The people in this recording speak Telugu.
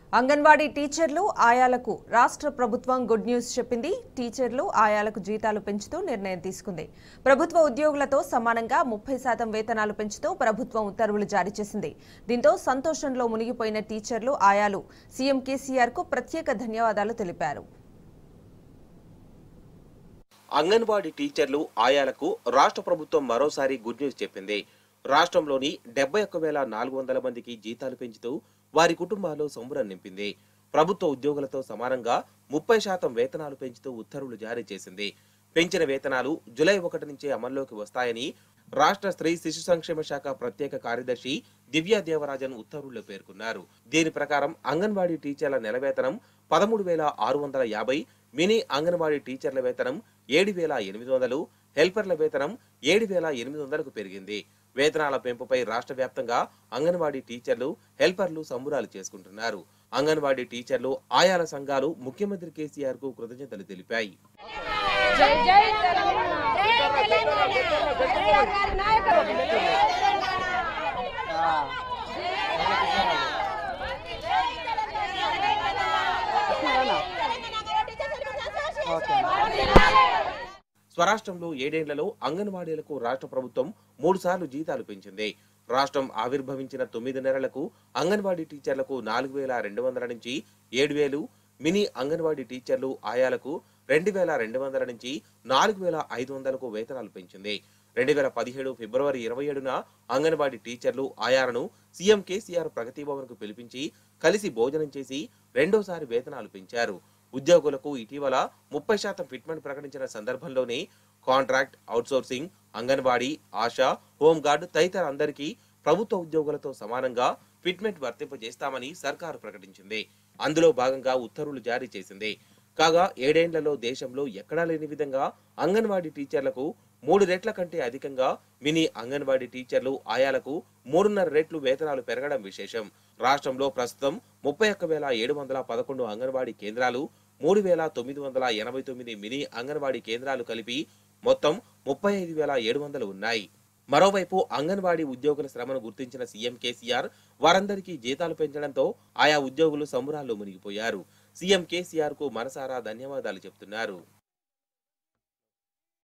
అంగన్వాడీ టీచర్లు ఆయాలకు రాష్ట్ర ప్రభుత్వం గుడ్ న్యూస్ చెప్పింది టీచర్లు ఆయాలకు జీతాలు పెంచుతూ నిర్ణయం తీసుకుంది ప్రభుత్వ ఉద్యోగులతో సమానంగా ముప్పై శాతం వేతనాలు పెంచుతూ ప్రభుత్వం ఉత్తర్వులు జారీ చేసింది దీంతో సంతోషంలో మునిగిపోయిన టీచర్లు ఆయాలు సీఎం కేసీఆర్ కు ప్రత్యేక ధన్యవాదాలు తెలిపారు అంగన్వాడీ టీచర్లు ఆయాలకు రాష్ట్ర ప్రభుత్వం మరోసారి గుడ్ న్యూస్ చెప్పింది రాష్ట్రంలోని డెబ్బై ఒక్క వేల నాలుగు వందల మందికి జీతాలు పెంచుతూ వారి కుటుంబాల్లో సంబరం నింపింది ప్రభుత్వ ఉద్యోగులతో సమానంగా ముప్పై శాతం వేతనాలు పెంచుతూ ఉత్తర్వులు జారీ చేసింది పెంచిన వేతనాలు జులై ఒకటి నుంచే అమల్లోకి వస్తాయని రాష్ట్ర స్త్రీ శిశు సంక్షేమ శాఖ ప్రత్యేక కార్యదర్శి దివ్యా దేవరాజన్ ఉత్తర్వుల్లో పేర్కొన్నారు దీని ప్రకారం అంగన్వాడీ టీచర్ల నెల వేతనం పదమూడు వేల ఆరు వందల యాభై మినీ అంగన్వాడీ టీచర్ల వేతనం ఏడు వేల ఎనిమిది వందలు హెల్పర్ల వేతనం ఏడు వేల ఎనిమిది వందలకు పెరిగింది వేతనాల పెంపుపై రాష్ట్ర వ్యాప్తంగా అంగన్వాడీ టీచర్లు హెల్పర్లు సంబురాలు చేసుకుంటున్నారు అంగన్వాడీ టీచర్లు ఆయాల సంఘాలు ముఖ్యమంత్రి కేసీఆర్ కు కృతజ్ఞతలు తెలిపాయి జై జై తెలంగాణ జై తెలంగాణ కేసీఆర్ గారి నాయకత్వం జై తెలంగాణ స్వరాష్ట్రంలో ఏడేండ్లలో అంగన్వాడీలకు రాష్ట్ర ప్రభుత్వం మూడు సార్లు జీతాలు పెంచింది రాష్ట్రం ఆవిర్భవించిన తొమ్మిది నెలలకు అంగన్వాడీ టీచర్లకు నాలుగు వేల రెండు వందల నుంచి ఏడు వేలు మినీ అంగన్వాడీ టీచర్లు ఆయాలకు రెండు వేల రెండు వందల నుంచి నాలుగు వేల ఐదు వందలకు వేతనాలు పెంచింది రెండు వేల పదిహేడు ఫిబ్రవరి ఇరవై ఏడున అంగన్వాడీ టీచర్లు ఆయాలను సీఎం కేసీఆర్ ప్రగతి భవన్ కు పిలిపించి కలిసి భోజనం చేసి రెండోసారి వేతనాలు పెంచారు ఉద్యోగులకు ఇటీవల ముప్పై శాతం ఫిట్మెంట్ ప్రకటించిన సందర్భంలోనే contract outsourcing anganwadi ASHA home guard తదితర అందరికీ ప్రభుత్వ ఉద్యోగులతో సమానంగా ఫిట్మెంట్ వర్తింపజేస్తామని సర్కారు ప్రకటించింది అందులో భాగంగా ఉత్తర్వులు జారీ చేసింది కాగా ఏడేండ్లలో దేశంలో ఎక్కడా లేని విధంగా అంగన్వాడీ టీచర్లకు మూడు రెట్ల కంటే అధికంగా మినీ అంగన్వాడీ టీచర్లు ఆయాలకు మూడున్నర రెట్లు వేతనాలు పెరగడం విశేషం రాష్ట్రంలో ప్రస్తుతం ముప్పై ఒక్క వేల ఏడు వందల పదకొండు అంగన్వాడీ కేంద్రాలు మూడు వేల తొమ్మిది వందల ఎనభై తొమ్మిది మినీ అంగన్వాడీ కేంద్రాలు కలిపి మొత్తం ముప్పై ఐదు వేల ఏడు వందలు ఉన్నాయి మరోవైపు అంగన్వాడీ ఉద్యోగుల శ్రమను గుర్తించిన సీఎం కేసీఆర్ వారందరికీ జీతాలు పెంచడంతో ఆయా ఉద్యోగులు సంబురాల్లో మునిగిపోయారు సీఎం కేసీఆర్ కు మనసారా ధన్యవాదాలు చెప్తున్నారు